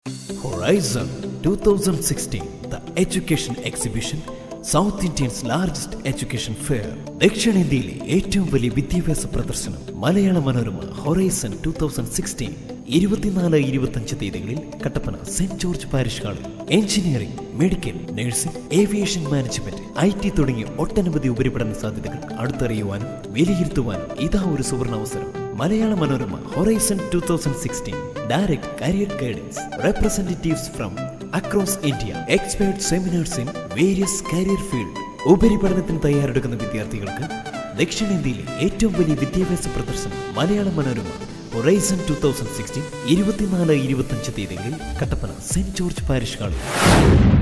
Horizon 2016, the education exhibition, South India's largest education fair. ദക്ഷിണേന്ത്യയിലെ ഏറ്റവും വലിയ വിദ്യാഭ്യാസ പ്രദർശനം Malayala Manorama Horizon two thousand sixteen ഇരുപത്തിനാല് ഇരുപത്തഞ്ച് തീയതികളിൽ കട്ടപ്പന സെന്റ് ജോർജ് പാരിഷ് ഹാളിൽ engineering medical nursing aviation management I T തുടങ്ങിയ ഒട്ടനവധി ഉപരിപഠന സാധ്യതകൾ അടുത്തറിയുവാനും വിലയിരുത്തുവാനും ഇതാ ഒരു സുവർണാവസരം Malayala Manorama Horizon two thousand sixteen direct career guidance representatives from across India expert seminars in various career field ഉപരിപഠനത്തിന് തയ്യാറെടുക്കുന്ന വിദ്യാർത്ഥികൾക്ക് ദക്ഷിണേന്ത്യയിലെ ഏറ്റവും വലിയ വിദ്യാഭ്യാസ പ്രദർശനം Malayala Manorama Horizon two thousand sixteen ഇരുപത്തിനാല് ഇരുപത്തഞ്ച് തീയതികളിൽ കട്ടപ്പന സെന്റ് ജോർജ് പാരിഷ് ഹാളിൽ